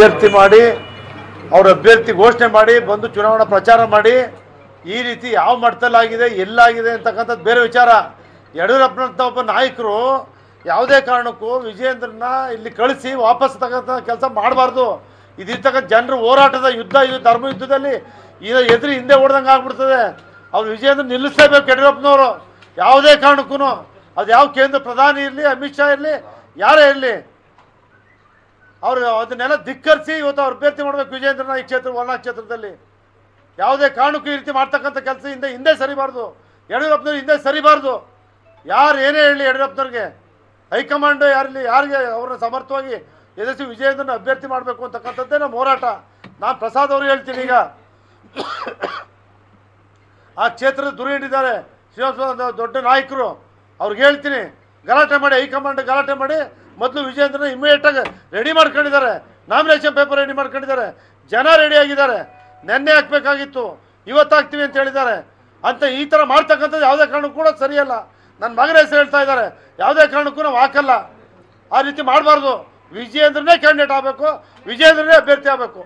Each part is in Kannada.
ಅಭ್ಯರ್ಥಿ ಮಾಡಿ ಅವ್ರ ಅಭ್ಯರ್ಥಿ ಘೋಷಣೆ ಮಾಡಿ ಬಂದು ಚುನಾವಣಾ ಪ್ರಚಾರ ಮಾಡಿ ಈ ರೀತಿ ಯಾವ ಮಟ್ಟದಲ್ಲಾಗಿದೆ ಎಲ್ಲಾಗಿದೆ ಅಂತಕ್ಕಂಥದ್ದು ಬೇರೆ ವಿಚಾರ ಯಡಿಯೂರಪ್ಪನಂಥ ಒಬ್ಬ ನಾಯಕರು ಯಾವುದೇ ಕಾರಣಕ್ಕೂ ವಿಜಯೇಂದ್ರನ ಇಲ್ಲಿ ಕಳಿಸಿ ವಾಪಸ್ ತಕ್ಕಂಥ ಕೆಲಸ ಮಾಡಬಾರ್ದು ಇದಿರ್ತಕ್ಕಂಥ ಜನರ ಹೋರಾಟದ ಯುದ್ಧ ಇದು ಧರ್ಮ ಯುದ್ಧದಲ್ಲಿ ಇದು ಎದುರು ಹಿಂದೆ ಓಡ್ದಂಗೆ ಆಗ್ಬಿಡ್ತದೆ ಅವ್ರು ವಿಜಯೇಂದ್ರ ನಿಲ್ಲಿಸಲೇಬೇಕು ಯಡಿಯೂರಪ್ಪನವರು ಯಾವುದೇ ಕಾರಣಕ್ಕೂ ಅದು ಯಾವ ಕೇಂದ್ರ ಪ್ರಧಾನಿ ಇರಲಿ ಅಮಿತ್ ಶಾ ಇರಲಿ ಯಾರೇ ಇರಲಿ ಅವರು ಅದನ್ನೆಲ್ಲ ಧಿಕ್ಕರಿಸಿ ಇವತ್ತು ಅವ್ರು ಅಭ್ಯರ್ಥಿ ಮಾಡ್ಬೇಕು ವಿಜಯೇಂದ್ರನ ಈ ಕ್ಷೇತ್ರ ವರ್ಣಾ ಕ್ಷೇತ್ರದಲ್ಲಿ ಯಾವುದೇ ಕಾರಣಕ್ಕೂ ಈ ರೀತಿ ಮಾಡ್ತಕ್ಕಂಥ ಕೆಲಸ ಹಿಂದೆ ಹಿಂದೆ ಸರಿಬಾರ್ದು ಯಡಿಯೂರಪ್ಪನವ್ರು ಹಿಂದೆ ಸರಿಬಾರ್ದು ಯಾರು ಏನೇ ಹೇಳಲಿ ಯಡಿಯೂರಪ್ಪನವ್ರಿಗೆ ಹೈಕಮಾಂಡ್ ಯಾರಲ್ಲಿ ಯಾರಿಗೆ ಅವ್ರನ್ನ ಸಮರ್ಥವಾಗಿ ಎದುರಿಸಿ ವಿಜಯೇಂದ್ರನ ಅಭ್ಯರ್ಥಿ ಮಾಡಬೇಕು ಅಂತಕ್ಕಂಥದ್ದೇ ನಮ್ಮ ಹೋರಾಟ ನಾನು ಪ್ರಸಾದ್ ಅವರು ಹೇಳ್ತೀನಿ ಈಗ ಆ ಕ್ಷೇತ್ರದ ದುರ್ಹಿಡಿದ್ದಾರೆ ಶ್ರೀನಿವಾಸ ದೊಡ್ಡ ನಾಯಕರು ಅವ್ರಿಗೆ ಹೇಳ್ತೀನಿ ಗಲಾಟೆ ಮಾಡಿ ಹೈಕಮಾಂಡ್ ಗಲಾಟೆ ಮಾಡಿ ಮೊದಲು ವಿಜಯೇಂದ್ರನ ಇಮಿಡಿಯೇಟಾಗಿ ರೆಡಿ ಮಾಡ್ಕೊಂಡಿದ್ದಾರೆ ನಾಮಿನೇಷನ್ ಪೇಪರ್ ರೆಡಿ ಮಾಡ್ಕೊಂಡಿದ್ದಾರೆ ಜನ ರೆಡಿ ಆಗಿದ್ದಾರೆ ನೆನ್ನೆ ಹಾಕ್ಬೇಕಾಗಿತ್ತು ಇವತ್ತು ಹಾಕ್ತೀವಿ ಅಂತ ಹೇಳಿದ್ದಾರೆ ಅಂತ ಈ ಥರ ಮಾಡ್ತಕ್ಕಂಥದ್ದು ಯಾವುದೇ ಕಾರಣಕ್ಕೂ ಕೂಡ ಸರಿಯಲ್ಲ ನನ್ನ ಮಗನ ಹೆಸರು ಹೇಳ್ತಾ ಇದ್ದಾರೆ ಯಾವುದೇ ಕಾರಣಕ್ಕೂ ನಾವು ಹಾಕಲ್ಲ ಆ ರೀತಿ ಮಾಡಬಾರ್ದು ವಿಜಯೇಂದ್ರನೇ ಕ್ಯಾಂಡಿಡೇಟ್ ಆಗಬೇಕು ವಿಜಯೇಂದ್ರನೇ ಅಭ್ಯರ್ಥಿ ಆಗಬೇಕು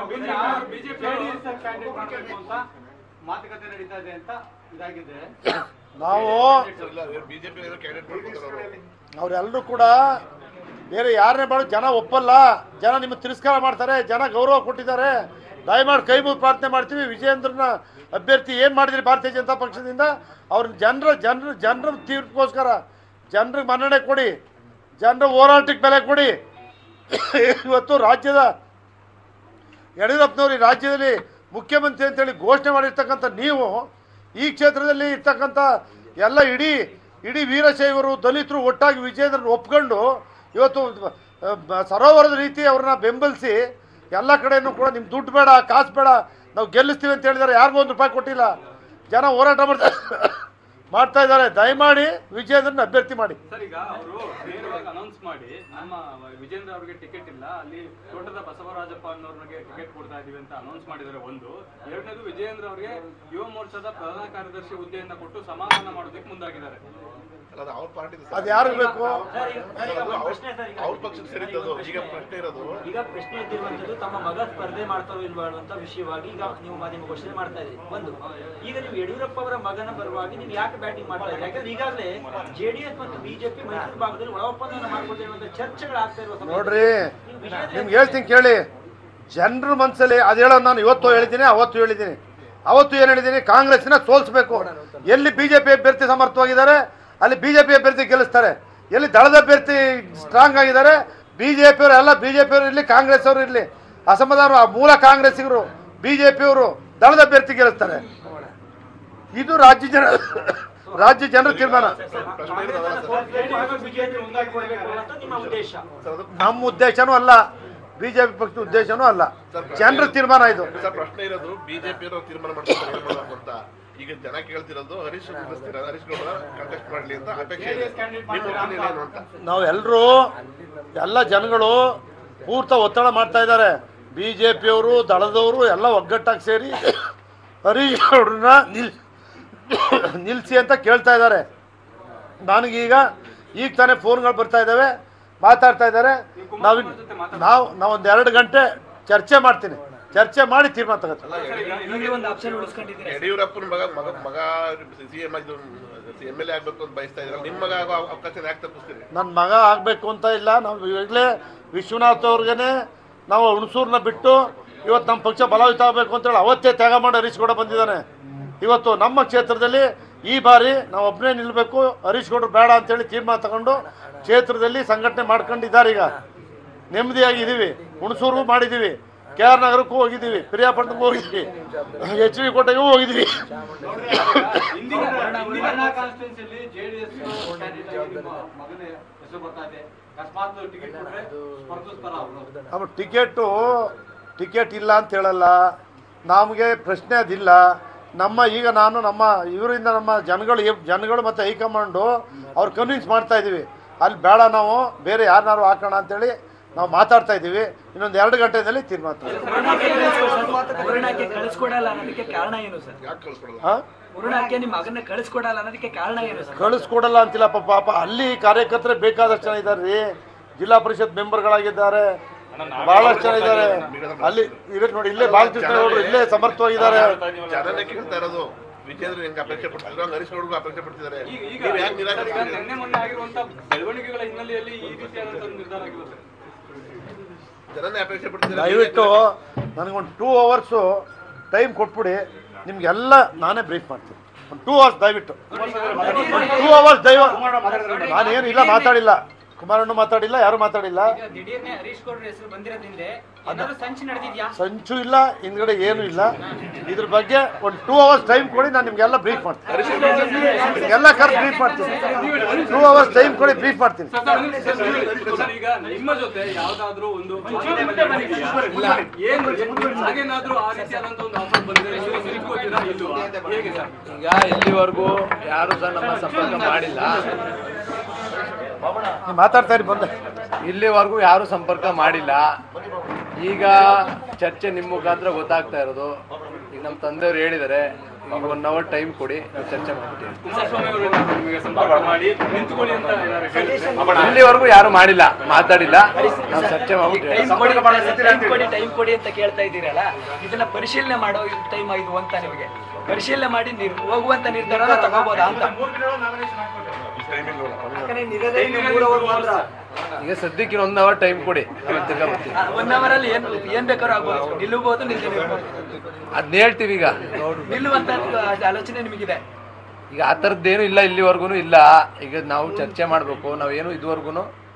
ಮಾತುಕತೆ ನಡೀತಾ ಇದೆ ಅಂತ ಇದಾಗಿದೆ ನಾವು ಬಿಜೆಪಿ ಕ್ಯಾಂಡಿಡೇಟ್ ಮಾಡ್ಕೊತಾರೆ ಅವರು ಅವರೆಲ್ಲರೂ ಕೂಡ ಬೇರೆ ಯಾರನ್ನೇ ಮಾಡೋ ಜನ ಒಪ್ಪಲ್ಲ ಜನ ನಿಮ್ಮ ತಿರಸ್ಕಾರ ಮಾಡ್ತಾರೆ ಜನ ಗೌರವ ಕೊಟ್ಟಿದ್ದಾರೆ ದಯಮಾಡಿ ಕೈ ಮುಗಿ ಪ್ರಾರ್ಥನೆ ಮಾಡ್ತೀವಿ ವಿಜಯೇಂದ್ರನ ಅಭ್ಯರ್ಥಿ ಏನು ಮಾಡಿದ್ರಿ ಭಾರತೀಯ ಜನತಾ ಪಕ್ಷದಿಂದ ಅವ್ರ ಜನರ ಜನರ ಜನರ ತೀರ್ಪುಗೋಸ್ಕರ ಜನರಿಗೆ ಮನ್ನಣೆ ಕೊಡಿ ಜನರ ಹೋರಾಟಕ್ಕೆ ಬೆಲೆ ಕೊಡಿ ಇವತ್ತು ರಾಜ್ಯದ ಯಡಿಯೂರಪ್ಪನವರು ಈ ರಾಜ್ಯದಲ್ಲಿ ಮುಖ್ಯಮಂತ್ರಿ ಅಂತೇಳಿ ಘೋಷಣೆ ಮಾಡಿರ್ತಕ್ಕಂಥ ನೀವು ಈ ಕ್ಷೇತ್ರದಲ್ಲಿ ಇರ್ತಕ್ಕಂಥ ಎಲ್ಲ ಇಡೀ ಇಡೀ ವೀರಶೈವರು ದಲಿತರು ಒಟ್ಟಾಗಿ ವಿಜಯೇಂದ್ರನ ಒಪ್ಕೊಂಡು ಇವತ್ತು ಅಹ್, ಬ- ಸರೋವರದ ರೀತಿ ಅವ್ರನ್ನ ಬೆಂಬಲಿಸಿ ಎಲ್ಲ ಕಡೆನೂ ಕೂಡ ನಿಮ್ಮ ದುಡ್ಡು ಬೇಡ ಕಾಸು ಬೇಡ ನಾವು ಗೆಲ್ಲಿಸ್ತೀವಿ ಅಂತ ಹೇಳಿದ್ದಾರೆ ಯಾರಿಗೂ ಒಂದು ರೂಪಾಯಿ ಕೊಟ್ಟಿಲ್ಲ ಜನ ಹೋರಾಟ ಮಾಡ್ತಾ ಮಾಡ್ತಾ ಇದ್ದಾರೆ ದಯಮಾಡಿ ವಿಜಯೇಂದ್ರನ ಅಭ್ಯರ್ಥಿ ಮಾಡಿ ಸರ್ ಈಗ ಅವರು ನೇರವಾಗಿ ಅನೌನ್ಸ್ ಮಾಡಿ ನಮ್ಮ ವಿಜೇಂದ್ರ ಅವರಿಗೆ ಟಿಕೆಟ್ ಇಲ್ಲ ಅಲ್ಲಿ ತೋಟದ ಬಸವರಾಜಪ್ಪ ಅನ್ನೋರಿಗೆ ಟಿಕೆಟ್ ಕೊಡ್ತಾ ಇದೀವಿ ಅಂತ ಅನೌನ್ಸ್ ಮಾಡಿದ್ದಾರೆ ಒಂದು ಎರಡನೇದು ವಿಜಯೇಂದ್ರ ಅವರಿಗೆ ಯುವ ಮೋರ್ಚಾದ ಪ್ರಧಾನ ಕಾರ್ಯದರ್ಶಿ ಹುದ್ದೆಯನ್ನ ಕೊಟ್ಟು ಸಮಾಧಾನ ಮಾಡೋದಕ್ಕೆ ಮುಂದಾಗಿದ್ದಾರೆ ಅಲ್ಲ ಅದು ಅವ್ರ ಪಾರ್ಟಿ ಅದು ಯಾರಿಗೆ ಬೇಕು ಅವ್ರ ಪಕ್ಷಕ್ಕೆ ಸೇರಿದ್ದದು ಈಗ ಪ್ರಶ್ನೆ ಇರೋದು ಈಗ ಪ್ರಶ್ನೆ ಎದ್ದಿರುವಂತದ್ದು ತಮ್ಮ ಮಗ ಸ್ಪರ್ಧೆ ಮಾಡ್ತಾರೋ ಇಲ್ವಾ ಅನ್ನುವಂತ ವಿಷಯವಾಗಿ ಈಗ ನೀವು ಮಾಧ್ಯಮ ಘೋಷಣೆ ಮಾಡ್ತಾ ಇದ್ದೀರಿ ಒಂದು ಈಗ ನೀವು ಯಡಿಯೂರಪ್ಪ ಅವರ ಮಗನ ಪರವಾಗಿ ನೀವು ಯಾಕೆ ಬ್ಯಾಟಿಂಗ್ ಮಾಡ್ತಾ ಇದ್ದೀರಿ ಯಾಕಂದ್ರೆ ಈಗಾಗಲೇ ಜೆಡಿಎಸ್ ಮತ್ತು ಬಿಜೆಪಿ ಮೈಸೂರು ಭಾಗದಲ್ಲಿ ಒಳ ಒಪ್ಪಂದವನ್ನು ಮಾಡ್ಕೊಳ್ತಿರುವಂತ ಚರ್ಚೆಗಳಾಗ್ತಾ ಇರುವ ಸಮಯದಲ್ಲಿ ನೋಡ್ರಿ ನೀವು ವಿಜಯೇಂದ್ರ ನಿಮ್ಗೆ ಹೇಳ್ತೀನಿ ಕೇಳಿ ಜನರ ಮನಸ್ಸಲ್ಲಿ ಅದು ಹೇಳೋದು ನಾನು ಇವತ್ತು ಹೇಳಿದ್ದೀನಿ ಅವತ್ತು ಹೇಳಿದ್ದೀನಿ ಅವತ್ತು ಏನು ಹೇಳಿದ್ದೀನಿ ಕಾಂಗ್ರೆಸ್ನ ಸೋಲಿಸ್ಬೇಕು ಎಲ್ಲಿ ಬಿಜೆಪಿ ಅಭ್ಯರ್ಥಿ ಸಮರ್ಥವಾಗಿದ್ದಾರೆ ಅಲ್ಲಿ ಬಿಜೆಪಿ ಅಭ್ಯರ್ಥಿ ಗೆಲ್ಲಿಸ್ತಾರೆ ಎಲ್ಲಿ ದಳದ ಅಭ್ಯರ್ಥಿ ಸ್ಟ್ರಾಂಗ್ ಆಗಿದ್ದಾರೆ ಬಿಜೆಪಿ ಅವರು ಎಲ್ಲ ಬಿಜೆಪಿ ಅವರು ಇರಲಿ ಕಾಂಗ್ರೆಸ್ ಅವರು ಇರಲಿ ಅಸಮಾಧಾನ ಆ ಮೂಲ ಕಾಂಗ್ರೆಸ್ಸಿಗರು ಬಿಜೆಪಿ ಅವರು ದಳದ ಅಭ್ಯರ್ಥಿ ಗೆಲ್ಲಿಸ್ತಾರೆ ಇದು ರಾಜ್ಯ ಜನ ರಾಜ್ಯ ಜನರ ತೀರ್ಮಾನ ಪ್ರಶ್ನೆ ಇರೋದಲ್ಲ ಸರ್ ವಿಜಯೇಂದ್ರ ಮುಂದಾಗಿ ಕೊಡಬೇಕು ಅಂತ ನಿಮ್ಮ ಉದ್ದೇಶ ಸರ್ ಅದು ನಮ್ಮ ಉದ್ದೇಶನೂ ಅಲ್ಲ ಬಿಜೆಪಿ ಪಕ್ಷದ ಉದ್ದೇಶನೂ ಅಲ್ಲ ಜನರ ತೀರ್ಮಾನ ಇದು ಸರ್ ಪ್ರಶ್ನೆ ಇರೋದು ಬಿಜೆಪಿ ಅವರು ತೀರ್ಮಾನ ಮಾಡ್ತಾರೆ ಏನ್ ಮಾಡ್ಬೇಕು ಅಂತ ಈಗ ಜನ ಕೇಳ್ತಿರೋದು ಹರೀಶ್ ನಿಲ್ಲಿಸ್ತೀರ ಹರೀಶ್ ಗೌಡ ಕಂಟೆಸ್ಟ್ ಮಾಡ್ಲಿ ಅಂತ ಅಪೇಕ್ಷೆ ಇದೆ ನಿಮ್ಮ opinion ಏನು ಅಂತ ನಾವು ಎಲ್ಲರೂ ಎಲ್ಲ ಜನಗಳು ಪೂರ್ತ ಒತ್ತಡ ಮಾಡ್ತಾ ಇದ್ದಾರೆ ಬಿ ಜೆ ಪಿಯವರು ದಳದವರು ಎಲ್ಲ ಒಗ್ಗಟ್ಟಾಗಿ ಸೇರಿ ಹರೀಶ್ ಅವ್ರನ್ನ ನಿಲ್ ನಿಲ್ಲಿಸಿ ಅಂತ ಕೇಳ್ತಾ ಇದ್ದಾರೆ ನನಗೀಗ ಈಗ ತಾನೇ ಫೋನ್ಗಳು ಬರ್ತಾ ಇದ್ದಾವೆ ಮಾತಾಡ್ತಾ ಇದ್ದಾರೆ ನಾವು ನಾವು ನಾವು ಒಂದು ಎರಡು ಗಂಟೆ ಚರ್ಚೆ ಮಾಡ್ತೀನಿ ಚರ್ಚೆ ಮಾಡಿ ತೀರ್ಮಾನ ತಗೋತೀವಿ ನೀವು ಒಂದು ಆಪ್ಷನ್ ಉಳಿಸ್ಕೊಂಡಿದ್ದೀರಿ ಯಡಿಯೂರಪ್ಪನ ಮಗ ಮಗ ಮಗ ಸಿ ಎಂ ಇದು ಎಮ್ ಎಲ್ ಎ ಆಗ್ಬೇಕು ಅಂತ ಬಯಸ್ತಾ ಇದ್ದಾರೆ ನಿಮ್ಮ ಮಗ ಆಗೋ ಅವಕಾಶ ಯಾಕೆ ತಪ್ಪಿಸ್ತೀರಿ ನನ್ನ ಮಗ ಆಗಬೇಕು ಅಂತ ಇಲ್ಲ ನಾವು ಈಗಲೇ ವಿಶ್ವನಾಥ್ ಅವ್ರಿಗೇನೆ ನಾವು ಹುಣಸೂರನ್ನ ಬಿಟ್ಟು ಇವತ್ತು ನಮ್ಮ ಪಕ್ಷ ಬಲಯುತ ಆಗಬೇಕು ಅಂತೇಳಿ ಅವತ್ತೇ ತ್ಯಾಗ ಮಾಡಿ ಹರೀಶ್ ಗೌಡ ಬಂದಿದ್ದಾನೆ ಇವತ್ತು ನಮ್ಮ ಕ್ಷೇತ್ರದಲ್ಲಿ ಈ ಬಾರಿ ನಾವು ಒಬ್ಬನೇ ನಿಲ್ಲಬೇಕು ಹರೀಶ್ ಗೌಡರು ಬೇಡ ಅಂತೇಳಿ ತೀರ್ಮಾನ ತಗೊಂಡು ಕ್ಷೇತ್ರದಲ್ಲಿ ಸಂಘಟನೆ ಮಾಡ್ಕೊಂಡಿದ್ದಾರೆ ಈಗ ನೆಮ್ಮದಿಯಾಗಿ ಇದೀವಿ ಹುಣಸೂರಿಗೂ ಮಾಡಿದ್ದೀವಿ ಕೆ ಆರ್ ನಗರಕ್ಕೂ ಹೋಗಿದ್ದೀವಿ ಪ್ರಿಯಾಪಟ್ಟಣಕ್ಕೂ ಹೋಗಿದ್ದೀವಿ ಎಚ್ ವಿ ಕೋಟೆಗೂ ಹೋಗಿದ್ದೀವಿ ಇಂದಿನ ಇಂದಿನ ಕಾನ್ಸ್ಟಿಟ್ಯೂನ್ಸಿಯಲ್ಲಿ ಜೆಡಿಎಸ್ ಮಗನ ಹೆಸರು ಬರ್ತಾ ಇದೆ ಅಕಸ್ಮಾತ್ ಟಿಕೆಟ್ ಕೊಟ್ರೆ ಸ್ಪರ್ಧಿಸ್ತಾರ ಅವರು ನಮ್ಮ ಟಿಕೆಟು ಟಿಕೆಟ್ ಇಲ್ಲ ಅಂತ ಹೇಳಲ್ಲ ನಮಗೆ ಪ್ರಶ್ನೆ ಅದಿಲ್ಲ ನಮ್ಮ ಈಗ ನಾನು ನಮ್ಮ ಇವರಿಂದ ನಮ್ಮ ಜನಗಳು ಇವ್- ಜನಗಳು ಮತ್ತು ಹೈಕಮಾಂಡು ಅವ್ರು ಕನ್ವಿನ್ಸ್ ಮಾಡ್ತಾ ಇದ್ದೀವಿ ಅಲ್ಲಿ ಬೇಡ ನಾವು ಬೇರೆ ಯಾರನ್ನಾರು ಹಾಕೋಣ ಅಂತೇಳಿ ನಾವು ಮಾತಾಡ್ತಾ ಇದ್ದೀವಿ ಇನ್ನೊಂದು ಎರಡು ಗಂಟೆಯಲ್ಲಿ ತೀರ್ಮಾನ ತಗೊಳ್ಳಿ. ಮುರುಣಾಕ್ಕೆ ಕಳಿಸ್ಕೊಡಲ್ಲ ಅನ್ನೋದಕ್ಕೆ ಕಾರಣ ಏನು ಸರ್ ಯಾಕೆ ಕಳ್ಸ್ಕೊಡಲ್ಲ ಹಾ ಮುರುಣಾಕ್ಕೆ ನಿಮ್ಮ ಮಗನ ಕಳಿಸ್ಕೊಡಲ್ಲ ಅನ್ನೋದಕ್ಕೆ ಕಾರಣ ಏನು ಸರ್ ಕಳಿಸ್ಕೊಡಲ್ಲ ಅಂತಿಲ್ಲ ಪಾಪ ಪಾಪ ಅಲ್ಲಿ ಕಾರ್ಯಕರ್ತರೆ ಬೇಕಾದಷ್ಟು ಜನ ಇದ್ದಾರೆ ರೀ ಜಿಲ್ಲಾ ಪರಿಷತ್ ಮೆಂಬರ್ಗಳಾಗಿದ್ದಾರೆ ಬಹಳಷ್ಟು ಜನ ಇದ್ದಾರೆ ಅಲ್ಲಿ ಇರಕ್ ನೋಡಿ ಇಲ್ಲೇ ಬಾಲಕೃಷ್ಣ ಗೌಡರು ಇಲ್ಲೇ ಸಮರ್ಥವಾಗಿದ್ದಾರೆ ಜನನೇ ಕೇಳ್ತಾ ಇರೋದು ವಿಜೇಂದ್ರ ಹೆಂಗ್ ಅಪೇಕ್ಷೆ ಪಡ್ತಿದ್ರು ಹಂಗ ಹರೀಶ್ ಗೌಡ್ರಿಗೂ ಅಪೇಕ್ಷೆ ಪಡ್ತಿದ್ದಾರೆ ಈಗ ಈಗ ನೀವ್ ಯಾಕೆ ಈಗ ನಿರಾಕರಿಸ್ತೀರಿ ನಿನ್ನೆ ಮೊನ್ನೆ ಆಗಿರುವಂತ ಬೆಳವಣಿಗೆಗಳ ಹಿನ್ನೆಲೆಯಲ್ಲಿ ಈ ರೀತಿಯಾದಂತ ಒಂದು ನಿರ್ಧಾರ ಆಗಿರುತ್ತೆ ಜನನೇ ಅಪೇಕ್ಷೆ ಪಡ್ತಿದ್ದಾರೆ ದಯವಿಟ್ಟು ನನಗೊಂದು ಟೂ ಅವರ್ಸು ಟೈಮ್ ಕೊಟ್ಬಿಡಿ ನಿಮ್ಗೆಲ್ಲ ನಾನೇ ಬ್ರೀಫ್ ಮಾಡ್ತೀನಿ ಒಂದು ಟೂ ಅವರ್ಸ್ ದಯವಿಟ್ಟು ಟೂ ಅವರ್ಸ್ ದಯವ ನಾನೇನು ಇಲ್ಲ ಮಾತಾಡಿಲ್ಲ ಕುಮಾರಣ್ಣ ಮಾತಾಡಿಲ್ಲ ಯಾರು ಮಾತಾಡಿಲ್ಲ ಈಗ ದಿಢೀರ್ನೆ ಹರೀಶ್ ಗೌಡ್ರ ಹೆಸರು ಬಂದಿರೋದ್ರಿಂದ ಏನಾದ್ರು ಸಂಚು ನಡೆದಿದ್ಯಾ ಸಂಚು ಇಲ್ಲ ಹಿಂದ್ಗಡೆ ಏನು ಇಲ್ಲ ಇದ್ರ ಬಗ್ಗೆ ಒಂದು ಟೂ ಅವರ್ಸ್ ಟೈಮ್ ಕೊಡಿ ನಾನು ನಿಮ್ಗೆಲ್ಲ ಬ್ರೀಫ್ ಮಾಡ್ತೀನಿ ನಿಮ್ಗೆಲ್ಲ ಕರ್ ಬ್ರೀಫ್ ಮಾಡ್ತೀನಿ ಟೂ ಅವರ್ಸ್ ಟೈಮ್ ಕೊಡಿ ಬ್ರೀಫ್ ಮಾಡ್ತೀನಿ ಸರ್, ಸರ್, ಒಂದು ನಿಮಿಷ ಸರ್, ಸರ್, ಈಗ ನಿಮ್ಮ ಜೊತೆ ಯಾವ್ದಾದ್ರು ಒಂದು ಏನು ಹಾಗೇನಾದ್ರೂ ಆ ರೀತಿಯಾದಂತ ಒಂದು ಆಫರ್ ಬಂದಿದೆ ನೀವು ಸಿಕ್ಕೋತೀರಾ ಇಲ್ವಾ ಹೇಗೆ ಸರ್ ಈಗ ಇಲ್ಲಿವರೆಗೂ ಯಾರು ಸಹ ನಮ್ಮ ಸಂಪರ್ಕ ಮಾಡಿಲ್ಲ ನೀವು ಮಾತಾಡ್ತಾ ಇರಿ ಬಂದೆ ಇಲ್ಲಿವರೆಗೂ ಯಾರು ಸಂಪರ್ಕ ಮಾಡಿಲ್ಲ ಈಗ ಚರ್ಚೆ ನಿಮ್ಮ ಮುಖಾಂತರ ಗೊತ್ತಾಗ್ತಾ ಇರೋದು ಈಗ ನಮ್ಮ ತಂದೆಯವರು ಹೇಳಿದ್ದಾರೆ ಈಗ ಒನ್ ಅವರ್ ಟೈಮ್ ಕೊಡಿ ನಾವು ಚರ್ಚೆ ಮಾಡ್ತೀವಿ ಕುಮಾರಸ್ವಾಮಿ ಅವರು ಏನಾದ್ರು ನಿಮಗೆ ಸಂಪರ್ಕ ಮಾಡಿ ನಿಂತ್ಕೊಳ್ಳಿ ಅಂತ ಏನಾದ್ರು ಹೇಳಿದ್ರೆ ಇಲ್ಲಿವರೆಗೂ ಯಾರು ಮಾಡಿಲ್ಲ ಮಾತಾಡಿಲ್ಲ ನಾವು ಚರ್ಚೆ ಮಾಡ್ಬಿಟ್ಟು ಟೈಮ್ ಕೊಡಿ ಟೈಮ್ ಕೊಡಿ ಟೈಮ್ ಕೊಡಿ ಅಂತ ಕೇಳ್ತಾ ಇದ್ದೀರಲ್ಲ ಇದನ್ನ ಪರಿಶೀಲನೆ ಮಾಡೋ ಟೈಮ್ ಇದು ಅಂತ ನಿಮಗೆ ಪರಿಶೀಲನೆ ಮಾಡಿ ನಿರ್ ಹೋಗುವಂತ ನಿರ್ಧಾರ ತಗೋಬೋದಾ ಅಂತ ಈಗ ಸದ್ಯಕ್ಕೆ ಒನ್ ಅವರ್ ಟೈಮ್ ಕೊಡಿ ಆಮೇಲೆ ತಿರ್ಗಾ ಬರ್ತೀವಿ ಒನ್ ಅವರ್ ಅಲ್ಲಿ ಏನ್ ಏನ್ ಬೇಕಾದ್ರೂ ಆಗ್ಬೋದು ನಿಲ್ಲಬಹುದು ನಿಲ್ದಿರ್ಬೋದು. ಅದನ್ನ ಹೇಳ್ತೀವಿ ಈಗ ನಿಲ್ಲುವಂತ ಆಲೋಚನೆ ನಿಮಗಿದೆ ಈಗ ಆ ಥರದ್ದೇನು ಇಲ್ಲ ಇಲ್ಲಿವರೆಗೂ ಇಲ್ಲ ಈಗ ನಾವು ಚರ್ಚೆ ಮಾಡಬೇಕು ನಾವೇನು ಇದುವರೆಗೂ